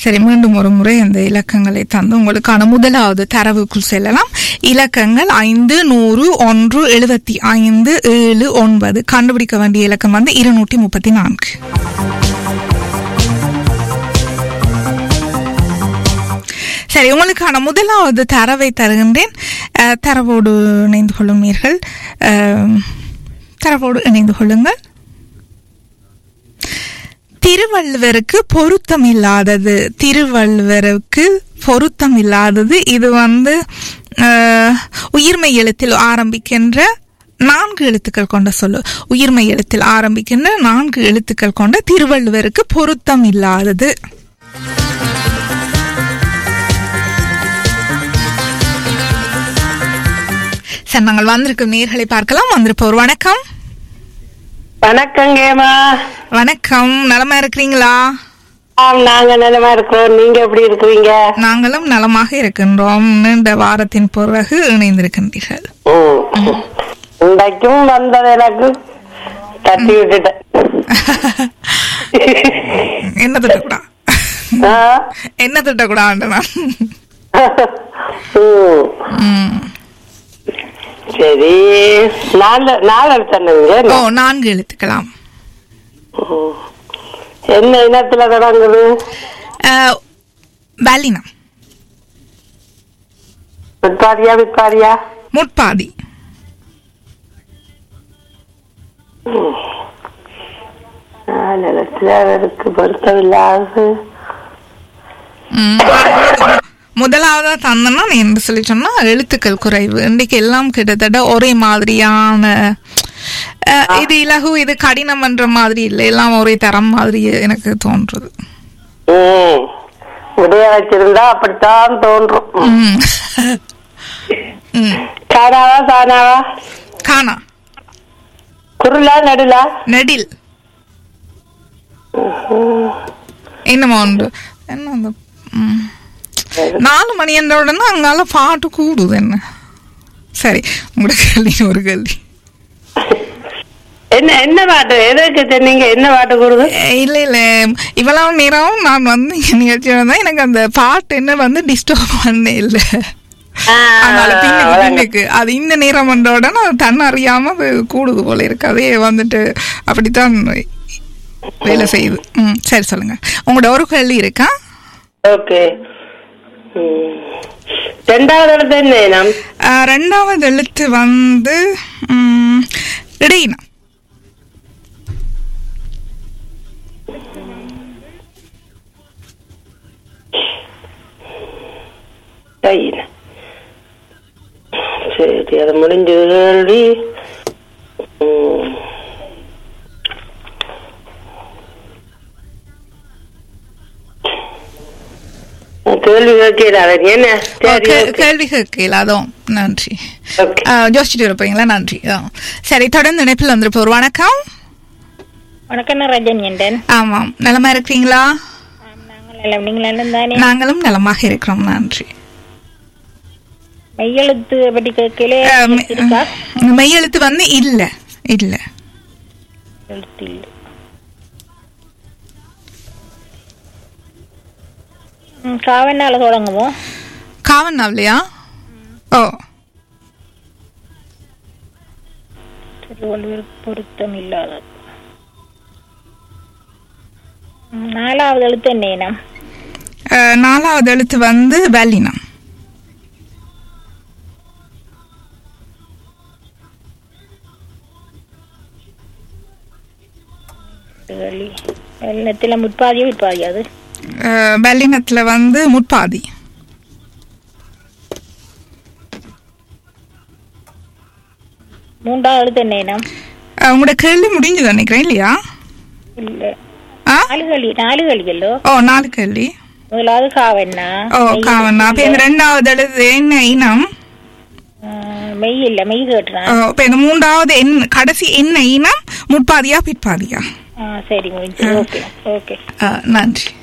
சரி மீண்டும் ஒரு முறை அந்த இலக்கங்களை தந்து உங்களுக்கான முதலாவது தரவுக்குள் செல்லலாம் இலக்கங்கள் ஐந்து நூறு ஒன்று எழுபத்தி ஐந்து ஏழு ஒன்பது கண்டுபிடிக்க வேண்டிய இலக்கம் வந்து இருநூற்றி முப்பத்தி நான்கு சரி உங்களுக்கான முதலாவது தரவை தருகின்றேன் அஹ், தரவோடு இணைந்து கொள்ளும் நீர்கள் அஹ், தரவோடு இணைந்து கொள்ளுங்கள் திருவள்ளுவருக்கு பொருத்தம் இல்லாதது திருவள்ளுவருக்கு பொருத்தம் இல்லாதது இது வந்து அஹ், உயிர்மெய் எழுத்தில் ஆரம்பிக்கின்ற நான்கு எழுத்துக்கள் கொண்ட சொல்லு உயிர்மெய் எழுத்தில் ஆரம்பிக்கின்ற நான்கு எழுத்துக்கள் கொண்ட திருவள்ளுவருக்கு பொருத்தம் இல்லாதது சரி நாங்கள் வந்திருக்கும் நேர்களை பார்க்கலாம் வந்திருப்போர் வணக்கம் வணக்கங்கேமா வணக்கம் நலமா இருக்கிறீங்களா ஆம் நாங்க நலமா இருக்கிறோம் நீங்க எப்படி இருக்கிறீங்க நாங்களும் நலமாக இருக்கின்றோம் நீண்ட வாரத்தின் பிறகு இணைந்திருக்கின்றீர்கள் ம். இன்றைக்கும் வந்தது எனக்கு தட்டி விட்டுட்டேன் என்ன திட்டக்கூடா ஆ? என்ன திட்டக்கூடா நான் ம். ம். சரி நாலு நாலு ஓ எடுத்தீங்க நான்கு எழுத்துக்கலாம் என்ன இனத்துல தொடங்குது அஹ், வல்லினம் விற்பாரியா விற்பாரியா முட்பாதி நாலு இடத்துல அவருக்கு பொருத்தமில்லாது ம். முதலாவதா தந்தனா நீ என்ன சொல்லி சொன்னா எழுத்துக்கள் குறைவு இன்னைக்கு எல்லாம் கிட்டத்தட்ட ஒரே மாதிரியான அஹ், இது இலகு இது கடினம் என்ற மாதிரி இல்லை எல்லாம் ஒரே தரம் மாதிரி எனக்கு தோன்றுது ம். விடைய வச்சிருந்தா அப்படித்தான் தோன்றும் ம். ம். காணாவா சாணாவா காணா குருளா நடுலா நெடில் என்னமோ உண்டு என்ன அந்த ம். நாலு மணி என்ற உடனே அங்கால பாட்டு கூடுது என்ன சரி உங்களோட கேள்வி ஒரு கேள்வி என்ன என்ன பாட்டு எதுக்கு சொன்னீங்க என்ன பாட்டு கூறுது அஹ் இல்ல இல்ல இவ்வளவு நேரம் நான் வந்து இங்க நிகழ்ச்சியில தான் எனக்கு அந்த பாட்டு என்ன வந்து டிஸ்டர்ப் பண்ண இல்ல அதனால பின்னுக்கு பின்னுக்கு அது இந்த நேரம் வந்த உடனே அது தன்னை அறியாம அது கூடுது போல இருக்கு அதே வந்துட்டு அப்படித்தான் வேலை செய்யுது ம் சரி சொல்லுங்க உங்களோட ஒரு கேள்வி இருக்கா ஓகே ரெண்டாவது இடத்து என்ன இனம் அஹ் ரெண்டாவது எழுத்து வந்து ம், இடையினம் கையில சரி அது முடிஞ்ச கேள்வி ம். கேள்வி கேட்கிறாரு என்ன சரி கே- okay. கேள்வி கேட்கல அதுவும் நன்றி Okay. அஹ், யோசிச்சுட்டு இருப்பீங்களா நன்றி ஆ. சரி தொடர்ந்து இணைப்பில் வந்திருப்போர் வணக்கம் வணக்கம் நான் ரஜன் என்றேன் ஆமாம் நலமா இருக்கிறீங்களா நாங்கள் எல்லாம் நீங்கள் எல்லாம் தானே நாங்களும் நலமாக இருக்கிறோம் நன்றி மெய்யெழுத்து பற்றி கேட்கல அஹ், மெ- இருக்கா மெய்யெழுத்து வந்து இல்ல இல்ல எழுத்து இல்லை ம், காவன்னால தொடங்குவோம் காவன் நாவலையா ஓ திருவள்ளுவருக்கு பொருத்தம் இல்லாதது ம், நாலாவது எழுத்து என்ன இனம் அஹ், நாலாவது எழுத்து வந்து வல்லினம் வெளி வெள்ளத்தில் முற்பாதியோ விற்பாதியோ அது அஹ், வல்லினத்துல வந்து முற்பாதி மூன்றாவது எழுத்து என்ன இனம் அஹ், உங்களோட கேள்வி முடிஞ்சது நினைக்கிறேன் இல்லையா இல்லை ஆ நாலு களி நாலு களிகளோ ஓ நாலு கேள்வி முதலாவது காவண்ணா ஓ காவன் அப்ப இந்த ரெண்டாவது எழுத்து என்ன இனம் மெய் இல்லை மெய் கேட்டுறான் ஓ, இப்ப இந்த மூன்றாவது என்ன கடைசி என்ன இனம் முற்பாதியா பிற்பாதியா ஆ சரி முடிஞ்சு ஓகே ஓகே அஹ், நன்றி